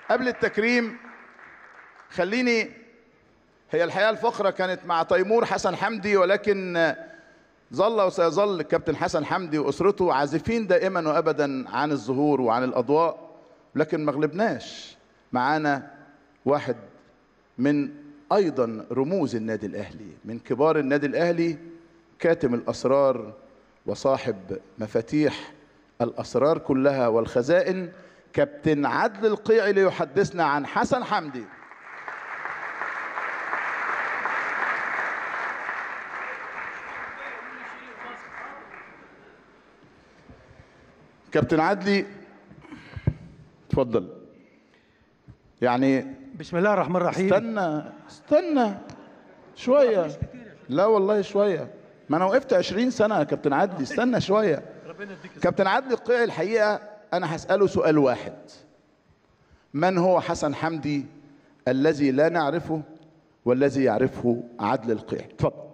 قبل التكريم خليني هي الحقيقه الفقره كانت مع تيمور حسن حمدي ولكن ظل وسيظل الكابتن حسن حمدي واسرته عازفين دائما وابدا عن الظهور وعن الاضواء لكن ما غلبناش معانا واحد من ايضا رموز النادي الاهلي من كبار النادي الاهلي كاتم الاسرار وصاحب مفاتيح الاسرار كلها والخزائن كابتن عدل القيعي ليحدثنا عن حسن حمدي كابتن عدلي اتفضل يعني بسم الله الرحمن الرحيم استنى استنى شوية لا والله شوية ما أنا وقفت 20 سنة يا كابتن عدلي استنى شوية كابتن عدلي القيعي الحقيقة أنا هسأله سؤال واحد من هو حسن حمدي الذي لا نعرفه والذي يعرفه عدل القيعي اتفضل